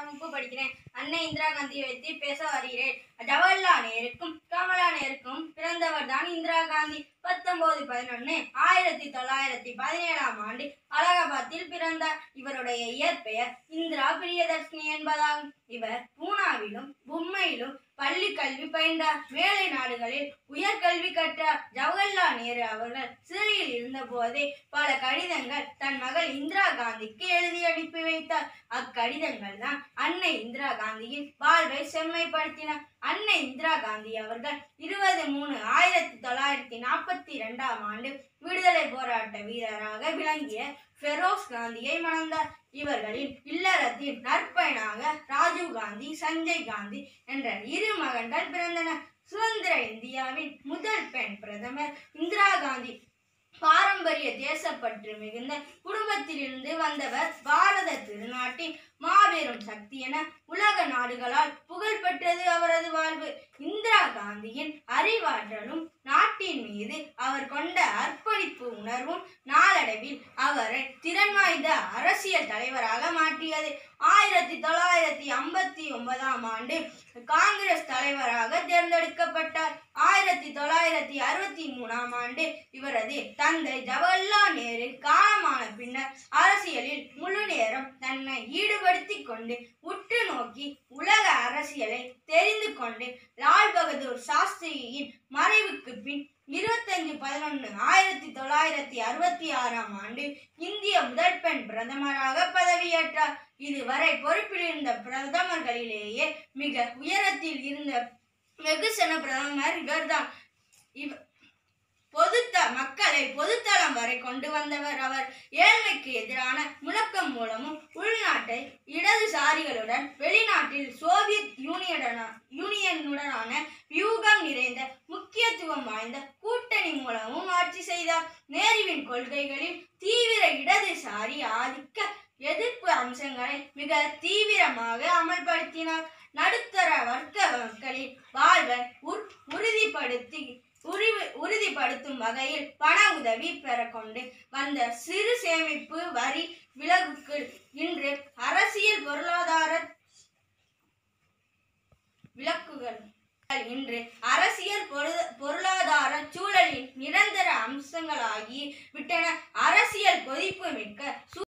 ஆறாம் வகுப்பு படிக்கிறேன் அன்னை இந்திரா காந்தியை வைத்து பேச வருகிறேன் ஜவஹர்லால் நேருக்கும் கமலா நேருக்கும் பிறந்தவர் தான் இந்திரா காந்தி பத்தொன்பது பதினொன்னு ஆயிரத்தி தொள்ளாயிரத்தி பதினேழாம் ஆண்டு அலகாபாத்தில் பிறந்தார் இவருடைய இயற்பெயர் இந்திரா பிரியதர்ஷினி என்பதாகும் இவர் பூனாவிலும் மும்பையிலும் பள்ளி கல்வி பயின்றார் மேலை நாடுகளில் உயர்கல்வி கற்றார் ஜவஹர்லால் நேரு அவர்கள் சிறையில் இருந்த போதே பல கடிதங்கள் தன் மகள் இந்திரா காந்திக்கு எழுதி அனுப்பி வைத்தார் அக்கடிதங்கள் தான் அன்னை இந்திரா காந்தியின் வாழ்வை செம்மைப்படுத்தின அன்னை இந்திரா காந்தி அவர்கள் இருபது மூணு ஆயிரத்தி தொள்ளாயிரத்தி நாற்பத்தி இரண்டாம் ஆண்டு விடுதலை போராட்ட வீரராக விளங்கிய ஃபெரோஸ் காந்தியை மணந்தார் இவர்களின் இல்லறத்தில் நற்பயனாக ராஜீவ் காந்தி சஞ்சய் காந்தி என்ற இரு மகன்கள் பிறந்தனர் சுதந்திர இந்தியாவின் முதல் பெண் பிரதமர் இந்திரா காந்தி பாரம்பரிய தேசப்பற்று மிகுந்த குடும்பத்திலிருந்து வந்தவர் பாரத திருநாட்டின் மாபெரும் சக்தி என உலக நாடுகளால் புகழ்பெற்றது அவரது வாழ்வு இந்திரா காந்தியின் அறிவாற்றலும் நாட்டின் மீது அவர் கொண்ட அர்ப்பணிப்பு உணர்வும் நாளடைவில் அவரை திறன் வாய்ந்த அரசியல் தலைவராக மாற்றியது ஆயிரத்தி தொள்ளாயிரத்தி ஐம்பத்தி ஒன்பதாம் ஆண்டு காங்கிரஸ் தலைவராக தேர்ந்தெடுக்கப்பட்டார் ஆயிரத்தி தொள்ளாயிரத்தி அறுபத்தி மூணாம் ஆண்டு இவரது தந்தை ஜவஹர்லால் நேரு காலமான பின்னர் அரசியலில் முழு நேரம் தன்னை ஈடுபடுத்திக் கொண்டு உற்று நோக்கி உலக அரசியலை தெரிந்து கொண்டு லால் பகதூர் சாஸ்திரியின் மறைவுக்கு பின் இருபத்தஞ்சு பதினொன்று ஆயிரத்தி தொள்ளாயிரத்தி அறுபத்தி ஆறாம் ஆண்டு இந்திய முதல் பெண் பிரதமராக பதவியேற்றார் இதுவரை பொறுப்பில் இருந்த பிரதமர்களிலேயே மிக உயரத்தில் இருந்த வெகுசன பிரதமர் இவர்தான் இவ பொதுத்த மக்களை பொதுத்தளம் வரை கொண்டு வந்தவர் அவர் ஏழ்மைக்கு எதிரான முழக்கம் மூலமும் உள்நாட்டை இடதுசாரிகளுடன் வெளிநாட்டில் சோவியத் யூனியனுடன யூனியனுடனான வியூகம் நிறைந்த முக்கியத்துவம் வாய்ந்த கூட்டணி மூலமும் ஆட்சி செய்தார் நேருவின் கொள்கைகளில் தீவிர இடதுசாரி ஆதிக்க எதிர்ப்பு அம்சங்களை மிக தீவிரமாக அமல்படுத்தினார் நடுத்தர வர்க்க மக்களின் வாழ்வை உர் உறுதிப்படுத்தி உரிவு உறுதிப்படுத்தும் வகையில் பண உதவி பெறக்கொண்டு வந்த சிறு சேமிப்பு வரி விலகுக்கு இன்று அரசியல் பொருளாதார விலக்குகள் இன்று அரசியல் பொரு- பொருளாதார சூழலின் நிரந்தர அம்சங்களாகி விட்டன அரசியல் கொதிப்பு மிக்க